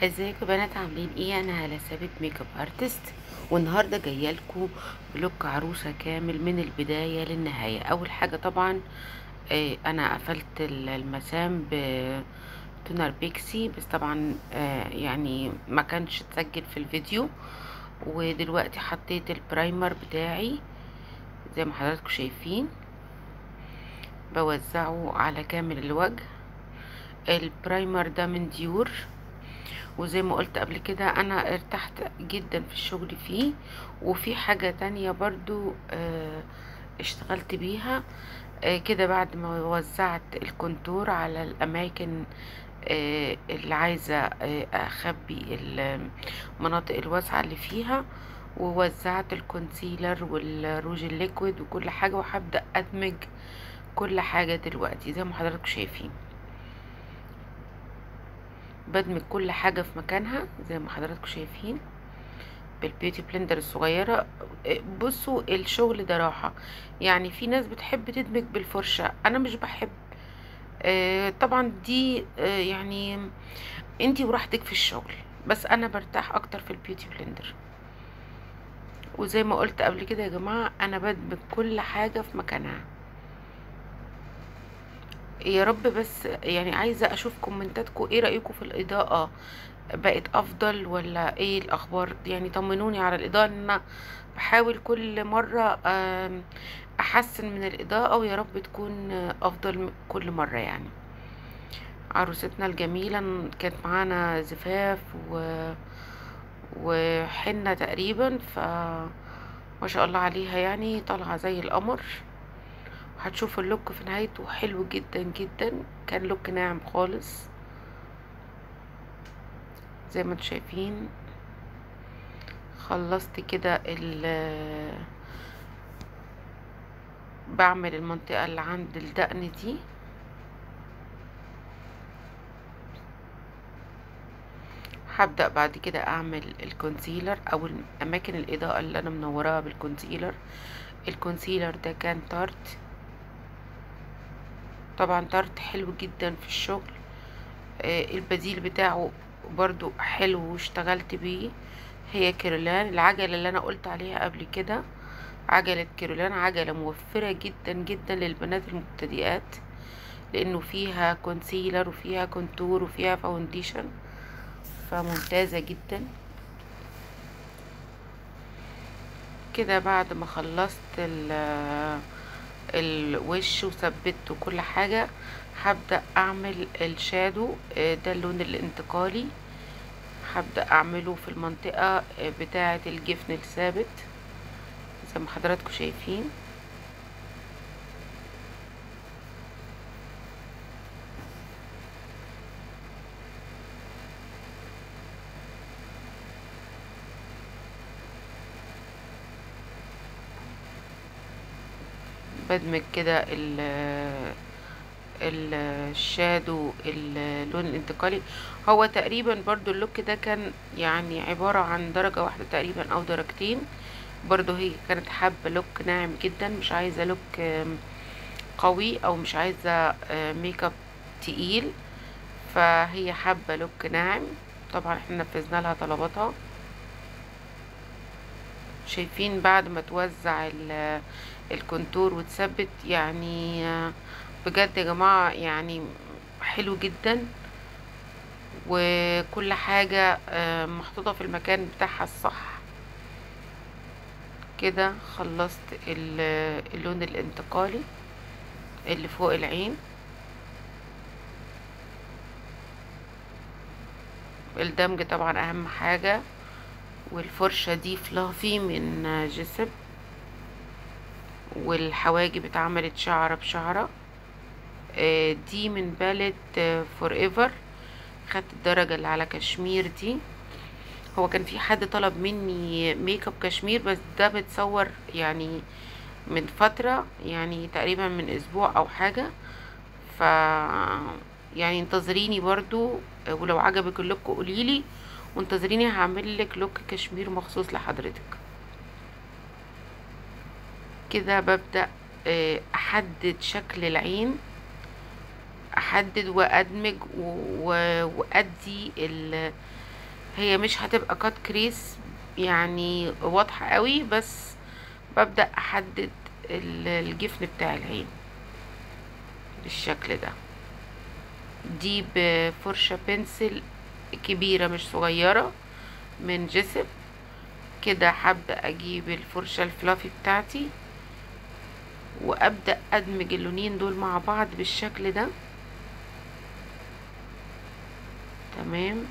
ازيكم يا بنات عاملين ايه انا هلا ثابت ميك اب ارتست والنهارده جايه لكم بلوك عروسه كامل من البدايه للنهايه اول حاجه طبعا آه انا قفلت ال- المسام بتونر بيكسي بس طبعا آه يعني ما كانش اتسجل في الفيديو ودلوقتي حطيت البرايمر بتاعي زي ما حضراتكم شايفين بوزعه على كامل الوجه البرايمر ده من ديور وزي ما قلت قبل كده انا ارتحت جدا في الشغل فيه وفي حاجة تانية برضو اه اشتغلت بيها اه كده بعد ما وزعت الكونتور على الاماكن اه اللي عايزة اه اخبي المناطق الواسعة اللي فيها ووزعت الكونسيلر والروج الليكويد وكل حاجة وهبدأ ادمج كل حاجة دلوقتي زي ما حضراتكم شايفين بدمج كل حاجة في مكانها زي ما حضراتكم شايفين بالبيوتي بلندر الصغيرة بصوا الشغل ده راحة يعني في ناس بتحب تدمج بالفرشة انا مش بحب آه طبعا دي آه يعني انتي وراحتك في الشغل بس انا برتاح اكتر في البيوتي بلندر وزي ما قلت قبل كده يا جماعة انا بدمج كل حاجة في مكانها يا رب بس يعني عايزة اشوف كومنتاتكم ايه رأيكم في الاضاءة بقت افضل ولا ايه الاخبار يعني طمنوني على الاضاءة ان انا بحاول كل مرة احسن من الاضاءة ويا رب تكون افضل كل مرة يعني عروستنا الجميلة كانت معانا زفاف و وحنة تقريبا ف ما شاء الله عليها يعني طالعة زي القمر هتشوفوا اللوك في نهايته حلو جدا جدا كان لوك ناعم خالص زي ما انتم شايفين خلصت كده ال بعمل المنطقة اللي عند الدقن دي هبدأ بعد كده اعمل الكونسيلر او اماكن الاضاءة اللي انا منوراها بالكونسيلر الكونسيلر ده كان تارت طبعا تارت حلو جدا في الشغل آه البديل بتاعه برضو حلو واشتغلت بيه هي كيرولان العجلة اللي انا قلت عليها قبل كده عجلة كيرولان عجلة موفرة جدا جدا للبنات المبتدئات لانه فيها كونسيلر وفيها كونتور وفيها فاونديشن فممتازة جدا كده بعد ما خلصت الوش وثبت كل حاجة هبدأ اعمل الشادو ده اللون الانتقالي هبدأ اعمله في المنطقة بتاعة الجفن الثابت زي ما حضراتكم شايفين بدمج كده الشادو اللون الانتقالي هو تقريبا برضو اللوك ده كان يعني عبارة عن درجة واحدة تقريبا او درجتين برضو هي كانت حابة لوك ناعم جدا مش عايزة لوك قوي او مش عايزة ميك اب تقيل فهي حابة لوك ناعم طبعا احنا نفذنا لها طلباتها شايفين بعد ما توزع الكونتور وتثبت يعني بجد يا جماعة يعني حلو جدا وكل حاجة محطوطة في المكان بتاعها الصح كده خلصت اللون الانتقالي اللي فوق العين الدمج طبعا اهم حاجة والفرشة دي فلافي من جسب والحواجب اتعملت شعرة بشعرة دي من بالت فور ايفر خدت الدرجة اللي على كشمير دي هو كان في حد طلب مني ميك اب كشمير بس ده متصور يعني من فترة يعني تقريبا من اسبوع او حاجة ف يعني انتظريني برضو ولو عجبك اللوك قوليلي وانتظريني هعمل لك لوك كشمير مخصوص لحضرتك كده ببدأ احدد شكل العين احدد وادمج وادي هي مش هتبقى كات كريس يعني واضحة قوي بس ببدأ احدد ال- الجفن بتاع العين بالشكل ده دي بفرشة بنسل كبيرة مش صغيرة من جسم كده هبدأ اجيب الفرشة الفلافي بتاعتي وابدأ ادمج اللونين دول مع بعض بالشكل ده تمام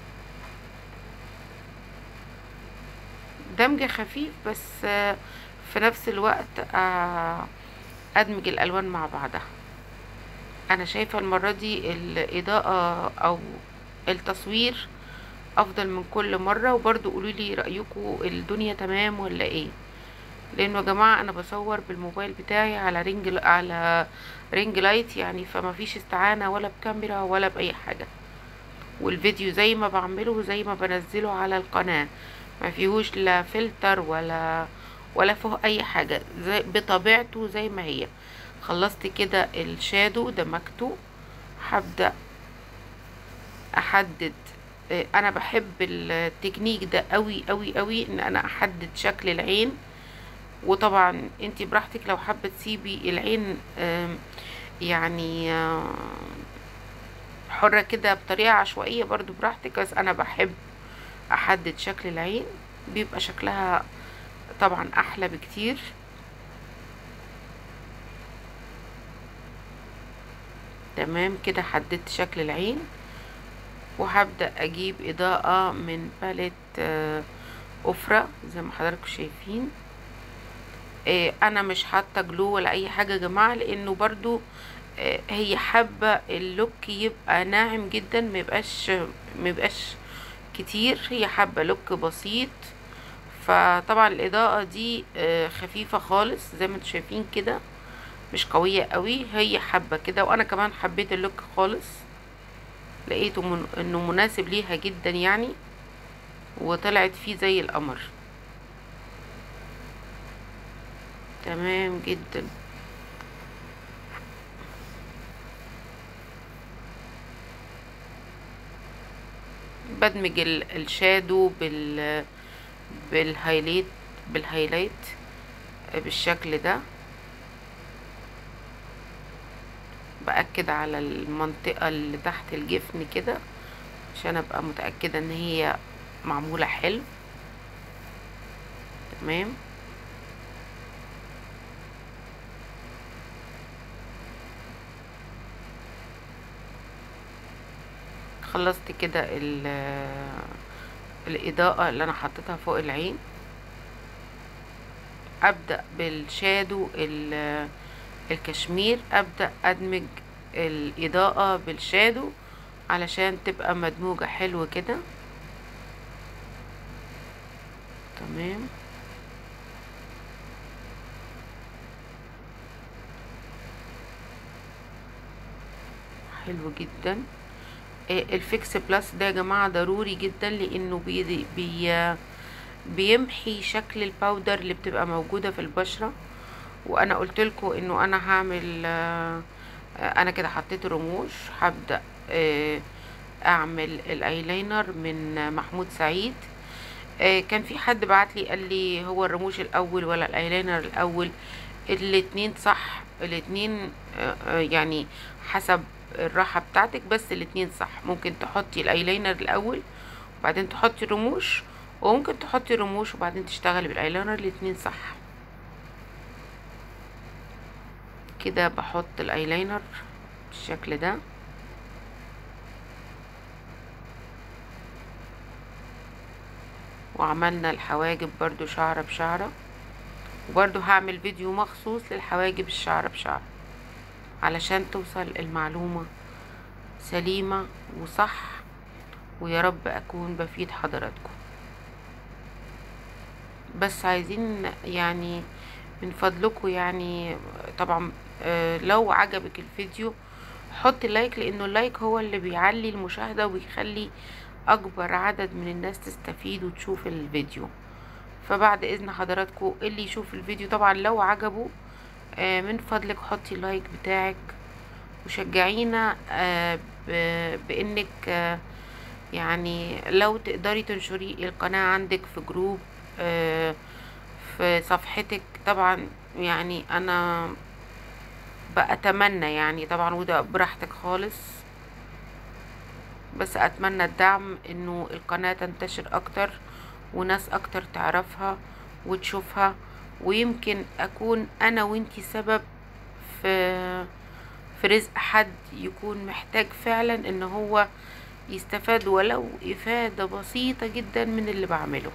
دمج خفيف بس آه، في نفس الوقت آه، ادمج الالوان مع بعضها انا شايفة المرة دي الاضاءة او التصوير افضل من كل مرة وبرضو قولولي رأيكم الدنيا تمام ولا ايه لانه يا جماعة انا بصور بالموبايل بتاعي على رينج على رينج لايت يعني فما فيش استعانة ولا بكاميرا ولا بأي حاجة والفيديو زي ما بعمله زي ما بنزله على القناة ما فيهوش لا فلتر ولا ولا فيه اي حاجة زي بطبيعته زي ما هي خلصت كده الشادو دمجته هبدأ احدد آه، انا بحب التكنيك ده قوي قوي قوي ان انا احدد شكل العين وطبعا انتي براحتك لو حابة تسيبي العين آم، يعني آم، حرة كده بطريقة عشوائية برضو براحتك بس انا بحب احدد شكل العين بيبقى شكلها طبعا احلى بكتير تمام كده حددت شكل العين وهبدأ اجيب اضاءة من باليت آه، افرة زي ما حضراتكم شايفين آه، انا مش حاطه جلو ولا اي حاجه يا جماعه لانه برضو آه، هي حابه اللوك يبقى ناعم جدا ما يبقاش ما يبقاش كتير هي حابه لوك بسيط فطبعا الاضاءه دي آه، خفيفه خالص زي ما انتم شايفين كده مش قويه قوي هي حابه كده وانا كمان حبيت اللوك خالص لقيته من انه مناسب ليها جدا يعني وطلعت فيه زي القمر تمام جدا بدمج ال- الشادو بال بالهايلايت بالهايلايت بالشكل ده بأكد على المنطقة اللي تحت الجفن كده عشان ابقى متأكدة ان هي معمولة حلو تمام خلصت كده ال- الإضاءة اللي أنا حطيتها فوق العين أبدأ بالشادو ال- الكشمير أبدأ أدمج الإضاءة بالشادو علشان تبقى مدموجة حلو كده تمام حلو جدا آه، الفيكس بلس ده يا جماعة ضروري جدا لانه بي بي بيمحي شكل الباودر اللي بتبقى موجودة في البشرة وانا قلت لكم انه انا هعمل آه، آه، انا كده حطيت الرموش هبدأ آه، اعمل الايلاينر من محمود سعيد آه، كان في حد بعت لي قال لي هو الرموش الاول ولا الايلاينر الاول الاتنين صح الاتنين آه، آه، يعني حسب الراحة بتاعتك بس الاتنين صح ممكن تحطي الايلاينر الاول وبعدين تحطي الرموش وممكن تحطي الرموش وبعدين تشتغلي بالايلاينر الاتنين صح كده بحط الايلاينر بالشكل ده وعملنا الحواجب برضو شعرة بشعرة وبرضو هعمل فيديو مخصوص للحواجب الشعرة بشعرة علشان توصل المعلومة سليمة وصح ويا رب أكون بفيد حضراتكم بس عايزين يعني من فضلكم يعني طبعا آه، لو عجبك الفيديو حط لايك لانه اللايك هو اللي بيعلي المشاهدة وبيخلي اكبر عدد من الناس تستفيد وتشوف الفيديو فبعد اذن حضراتكم اللي يشوف الفيديو طبعا لو عجبه آه، من فضلك حطي اللايك بتاعك وشجعينا آه، ب- بانك آه، يعني لو تقدري تنشري القناة عندك في جروب آه، في صفحتك طبعا يعني انا بأتمنى يعني طبعا وده براحتك خالص بس اتمنى الدعم انه القناة تنتشر اكتر وناس اكتر تعرفها وتشوفها ويمكن اكون انا وانتي سبب في في رزق حد يكون محتاج فعلا ان هو يستفاد ولو افادة بسيطة جدا من اللي بعمله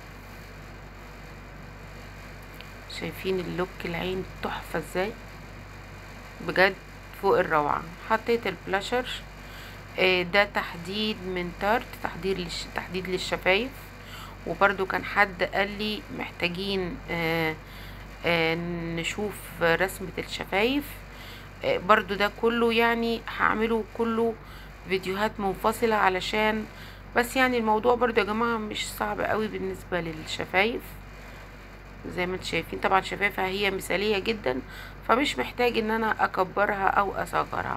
شايفين اللوك العين تحفة ازاي بجد فوق الروعة حطيت البلاشر آه، ده تحديد من تارت تحديد للش... تحديد للشفايف وبرضو كان حد قال لي محتاجين آه، آه، نشوف رسمة الشفايف آه، برضو ده كله يعني هعمله كله فيديوهات منفصلة علشان بس يعني الموضوع برضو يا جماعة مش صعب قوي بالنسبة للشفايف زي ما انتم شايفين طبعا شفايفها هي مثالية جدا فمش محتاج ان انا اكبرها او اصغرها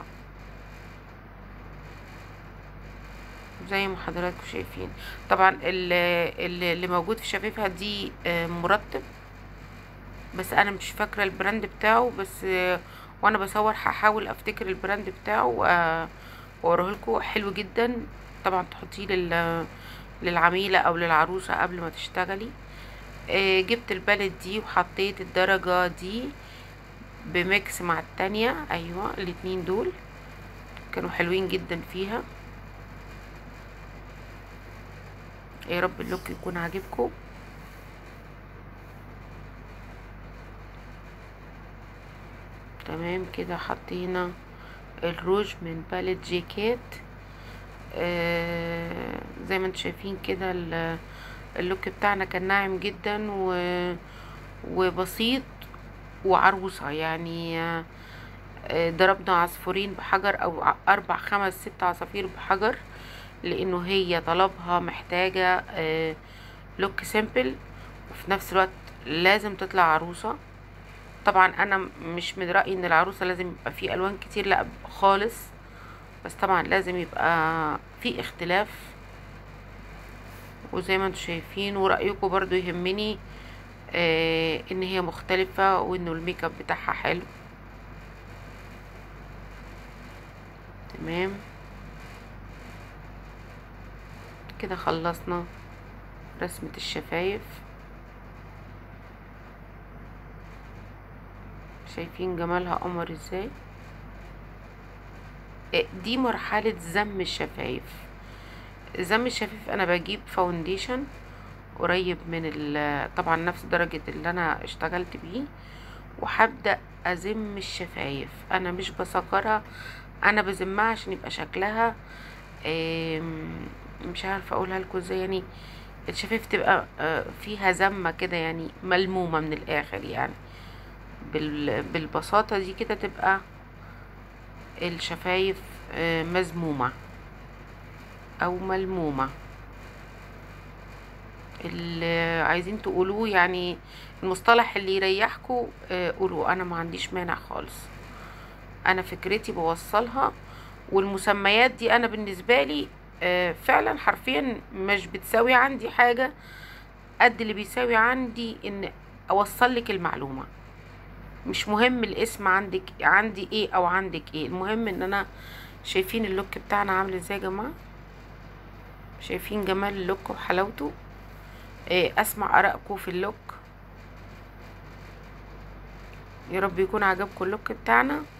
زي ما حضراتكم شايفين طبعا ال- ال- اللي موجود في شفايفها دي آه، مرطب بس انا مش فاكره البراند بتاعه بس آه، وانا بصور هحاول افتكر البراند بتاعه واوريه لكم حلو جدا طبعا تحطيه لل للعميله او للعروسه قبل ما تشتغلي آه، جبت البالت دي وحطيت الدرجه دي بميكس مع التانية ايوه الاتنين دول كانوا حلوين جدا فيها يا رب اللوك يكون عاجبكم تمام كده حطينا الروج من باليت جيكيت آه زي ما انتم شايفين كده ال- اللوك بتاعنا كان ناعم جدا و وبسيط وعروسة يعني آه، آه، ضربنا عصفورين بحجر او ع- اربع خمس ست عصافير بحجر لانه هي طلبها محتاجة آه، لوك سيمبل وفي نفس الوقت لازم تطلع عروسة طبعا انا م- مش من رأيي ان العروسة لازم يبقى فيه الوان كتير لا خالص بس طبعا لازم يبقى في اختلاف وزي ما انتم شايفين ورأيكم برضو يهمني آه ان هي مختلفة وانه الميك اب بتاعها حلو تمام كده خلصنا رسمة الشفايف شايفين جمالها قمر ازاي آه، دي مرحلة زم الشفايف زم الشفايف انا بجيب فاونديشن قريب من ال طبعا نفس درجة اللي انا اشتغلت بيه وهبدأ ازم الشفايف انا مش بصغرها انا بزمها عشان يبقى شكلها آم، مش عارفة اقولها لكم ازاي يعني الشفايف تبقى آه، فيها زمة كده يعني ملمومة من الاخر يعني بال- بالبساطة دي كده تبقى الشفايف آه، مزمومة او ملمومة اللي عايزين تقولوه يعني المصطلح اللي يريحكوا آه، قولوا انا ما عنديش مانع خالص انا فكرتي بوصلها والمسميات دي انا بالنسبة لي آه، فعلا حرفيا مش بتساوي عندي حاجة قد اللي بيساوي عندي ان اوصل لك المعلومة مش مهم الاسم عندك عندي ايه او عندك ايه المهم ان انا شايفين اللوك بتاعنا عامل ازاي يا جماعة شايفين جمال اللوك وحلاوته إيه، اسمع ارائكم في اللوك يا رب يكون عجبكم اللوك بتاعنا